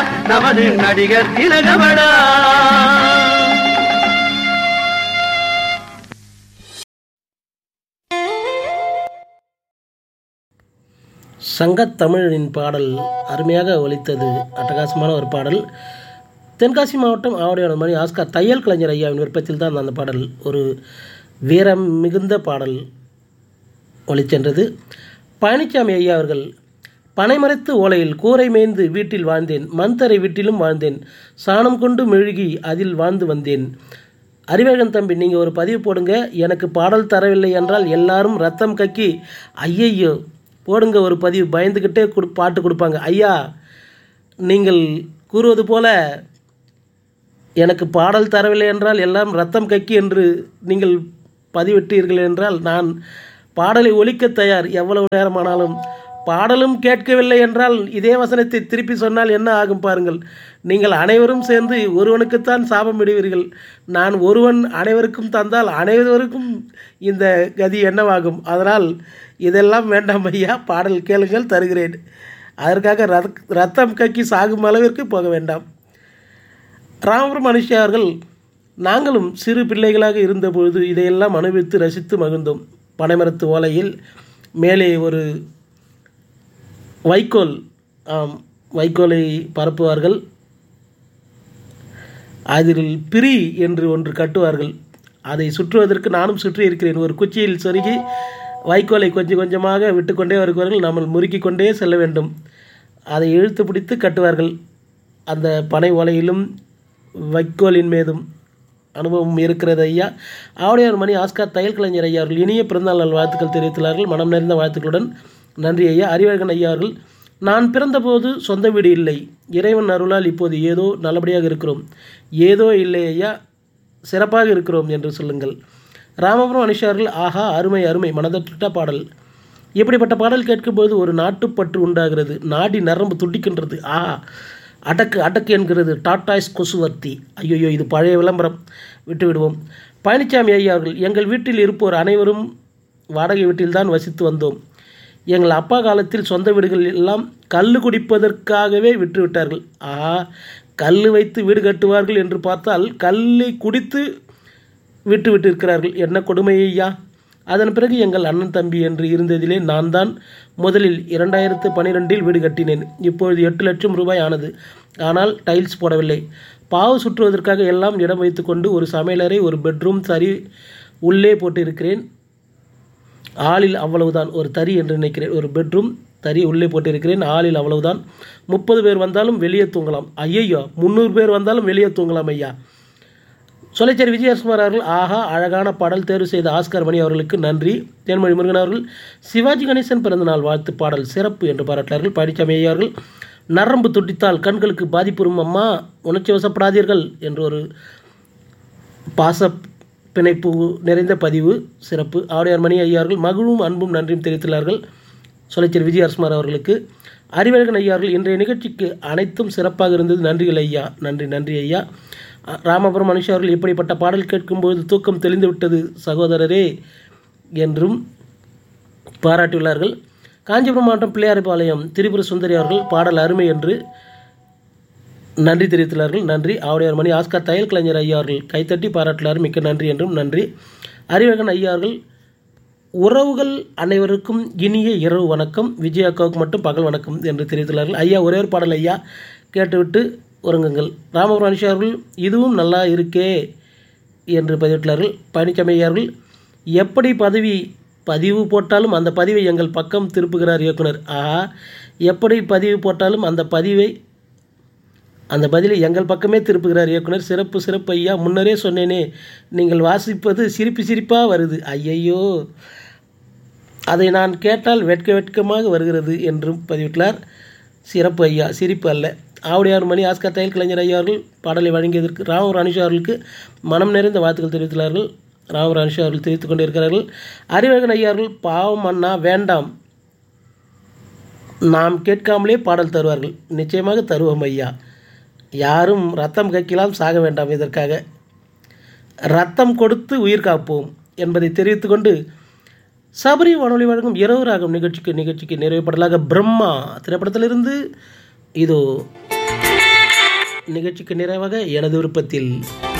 நமது நடிகர் திலகமடா சங்கத்தமிழின் பாடல் அருமையாக ஒலித்தது அட்டகாசமான ஒரு பாடல் தென்காசி மாவட்டம் ஆவடியான மணி ஆஸ்கார் தையல் கலைஞர் ஐயாவின் விருப்பத்தில் தான் அந்த பாடல் ஒரு வீரம் மிகுந்த பாடல் ஒலிச்சென்றது பழனிசாமி ஐயா அவர்கள் பனைமரத்து ஓலையில் கூரை மேய்ந்து வீட்டில் வாழ்ந்தேன் மண்தரை வீட்டிலும் வாழ்ந்தேன் சாணம் கொண்டு மெழுகி அதில் வாழ்ந்து வந்தேன் அறிவழகன் தம்பி நீங்கள் ஒரு பதிவு போடுங்க எனக்கு பாடல் தரவில்லை என்றால் எல்லாரும் ரத்தம் கக்கி ஐயையோ போடுங்க ஒரு பதிவு பயந்துக்கிட்டே கொடு பாட்டு கொடுப்பாங்க ஐயா நீங்கள் கூறுவது போல எனக்கு பாடல் தரவில்லை என்றால் எல்லாம் ரத்தம் கக்கி என்று நீங்கள் பதிவிட்டீர்கள் என்றால் நான் பாடலை ஒலிக்க தயார் எவ்வளவு நேரமானாலும் பாடலும் கேட்கவில்லை என்றால் இதே வசனத்தை திருப்பி சொன்னால் என்ன ஆகும் பாருங்கள் நீங்கள் அனைவரும் சேர்ந்து ஒருவனுக்குத்தான் சாபம் விடுவீர்கள் நான் ஒருவன் அனைவருக்கும் தந்தால் அனைவருக்கும் இந்த கதி என்னவாகும் அதனால் இதெல்லாம் வேண்டாம் ஐயா பாடல் கேளுங்கள் தருகிறேன் அதற்காக ரத் ரத்தம் கக்கி சாகும் அளவிற்கு போக வேண்டாம் ராமபுரம் மனுஷியார்கள் நாங்களும் சிறு பிள்ளைகளாக இருந்தபொழுது இதையெல்லாம் அனுபவித்து ரசித்து மகிழ்ந்தோம் பனைமரத்து ஓலையில் மேலே ஒரு வைக்கோல் ஆம் வைக்கோலை பரப்புவார்கள் அதில் பிரி என்று ஒன்று கட்டுவார்கள் அதை சுற்றுவதற்கு நானும் சுற்றி இருக்கிறேன் ஒரு குச்சியில் சொருகி வைக்கோலை கொஞ்சம் கொஞ்சமாக விட்டுக்கொண்டே வருவார்கள் நம்ம முறுக்கி கொண்டே செல்ல வேண்டும் அதை இழுத்து பிடித்து கட்டுவார்கள் அந்த பனை ஓலையிலும் வைக்கோலின் மீதும் அனுபவம் இருக்கிறது ஐயா ஆவுடையார் மணி ஆஸ்கார் தையல் கலைஞர் ஐயா அவர்கள் இனிய பிறந்தநாள் நல் வாழ்த்துக்கள் தெரிவித்துள்ளார்கள் மனம் நிறைந்த வாழ்த்துக்களுடன் நன்றி ஐயா அறிவழகன் ஐயா அவர்கள் நான் பிறந்தபோது சொந்த வீடு இல்லை இறைவன் அருளால் இப்போது ஏதோ நல்லபடியாக இருக்கிறோம் ஏதோ இல்லை ஐயா சிறப்பாக இருக்கிறோம் என்று சொல்லுங்கள் ராமபுரம் அனுஷார்கள் ஆஹா அருமை அருமை மனதற்ற பாடல் இப்படிப்பட்ட பாடல் கேட்கும்போது ஒரு நாட்டுப்பற்று உண்டாகிறது நாடி நரம்பு துடிக்கின்றது ஆஹா அடக்கு அடக்கு என்கிறது டாட்டாய்ஸ் கொசுவர்த்தி ஐயோ இது பழைய விளம்பரம் விட்டு விடுவோம் பழனிசாமி ஐயா அவர்கள் எங்கள் வீட்டில் இருப்போர் அனைவரும் வாடகை வீட்டில்தான் வசித்து வந்தோம் எங்கள் அப்பா காலத்தில் சொந்த வீடுகள் எல்லாம் கல் குடிப்பதற்காகவே விட்டு விட்டார்கள் ஆ கல் வைத்து வீடு கட்டுவார்கள் என்று பார்த்தால் கல்லை குடித்து விட்டு விட்டு இருக்கிறார்கள் என்ன கொடுமை ஐயா அதன் பிறகு எங்கள் அண்ணன் தம்பி என்று இருந்ததிலே நான் தான் முதலில் இரண்டாயிரத்து பன்னிரெண்டில் வீடு கட்டினேன் இப்பொழுது எட்டு லட்சம் ரூபாய் ஆனது ஆனால் டைல்ஸ் போடவில்லை பாவு சுற்றுவதற்காக எல்லாம் இடம் வைத்துக்கொண்டு ஒரு சமையலறை ஒரு பெட்ரூம் சரி உள்ளே போட்டு இருக்கிறேன் ஆளில் அவ்வளவுதான் ஒரு தறி என்று நினைக்கிறேன் ஒரு பெட்ரூம் தறி உள்ளே போட்டிருக்கிறேன் ஆளில் அவ்வளவுதான் முப்பது பேர் வந்தாலும் வெளியே தூங்கலாம் ஐயையோ முந்நூறு பேர் வந்தாலும் வெளியே தூங்கலாம் ஐயா சொலைச்சேரி விஜயகுமார் அவர்கள் ஆஹா அழகான பாடல் தேர்வு செய்த ஆஸ்கர் மணி அவர்களுக்கு நன்றி தேன்மொழி முருகன் அவர்கள் சிவாஜி கணேசன் பிறந்தநாள் வாழ்த்து பாடல் சிறப்பு என்று பாராட்டினார்கள் பழனிசாமி ஐயா அவர்கள் நரம்பு துடித்தால் கண்களுக்கு பாதிப்புறும் அம்மா உணர்ச்சி வசப்படாதீர்கள் என்று ஒரு பாச பிணைப்பு நிறைந்த பதிவு சிறப்பு ஆடையார் மணி ஐயா அவர்கள் மகிழும் அன்பும் நன்றியும் தெரிவித்துள்ளார்கள் சொலைச்சேரி விஜயகுமார் அவர்களுக்கு அறிவழகன் ஐயா அவர்கள் இன்றைய நிகழ்ச்சிக்கு அனைத்தும் சிறப்பாக இருந்தது நன்றிகள் ஐயா நன்றி நன்றி ஐயா ராமபுரம் மனுஷ அவர்கள் இப்படிப்பட்ட பாடல் கேட்கும்போது தூக்கம் தெளிந்து விட்டது சகோதரரே என்றும் பாராட்டியுள்ளார்கள் காஞ்சிபுரம் மாவட்டம் பிள்ளையார்பாளையம் திரிபுர சுந்தரி அவர்கள் பாடல் அருமை என்று நன்றி தெரிவித்துள்ளார்கள் நன்றி ஆவுடையார் மணி ஆஸ்கார் தையல் கலைஞர் ஐயா அவர்கள் கைத்தட்டி பாராட்டினார் மிக்க நன்றி என்றும் நன்றி அறிவகன் ஐயா அவர்கள் உறவுகள் அனைவருக்கும் இனிய இரவு வணக்கம் விஜய் அக்காவுக்கு மட்டும் பகல் வணக்கம் என்று தெரிவித்துள்ளார்கள் ஐயா ஒரே ஒரு பாடல் ஐயா கேட்டுவிட்டு உறங்குங்கள் ராமபுரம் அனிஷா அவர்கள் இதுவும் நல்லா இருக்கே என்று பதிவிட்டுள்ளார்கள் பழனிசாமி ஐயா அவர்கள் எப்படி பதவி பதிவு போட்டாலும் அந்த பதிவை எங்கள் பக்கம் திருப்புகிறார் இயக்குனர் ஆஹா எப்படி பதிவு போட்டாலும் அந்த பதிவை அந்த பதிலை எங்கள் பக்கமே திருப்புகிறார் இயக்குனர் சிறப்பு சிறப்பு ஐயா முன்னரே சொன்னேனே நீங்கள் வாசிப்பது சிரிப்பு சிரிப்பாக வருது ஐயையோ அதை நான் கேட்டால் வெட்க வெட்கமாக வருகிறது என்றும் பதிவிட்டார் சிறப்பு ஐயா சிரிப்பு அல்ல ஆவுடையார் மணி ஆஸ்கர் தையல் கலைஞர் ஐயா அவர்கள் பாடலை வழங்கியதற்கு ராமர் அனுஷா அவர்களுக்கு மனம் நிறைந்த வாழ்த்துக்கள் தெரிவித்துள்ளார்கள் ராமர் அனுஷா அவர்கள் தெரிவித்துக் கொண்டே இருக்கிறார்கள் அறிவழகன் ஐயா அவர்கள் பாவம் அண்ணா வேண்டாம் நாம் கேட்காமலே பாடல் தருவார்கள் நிச்சயமாக தருவோம் ஐயா யாரும் ரத்தம் கக்கலாம் சாக வேண்டாம் இதற்காக ரத்தம் கொடுத்து உயிர் காப்போம் என்பதை தெரிவித்துக்கொண்டு சபரி வானொலி வழங்கும் இரவு ராகம் நிகழ்ச்சிக்கு நிகழ்ச்சிக்கு நிறைவுப்படலாக பிரம்மா திரைப்படத்திலிருந்து இதோ நிகழ்ச்சிக்கு நிறைவாக எனது விருப்பத்தில்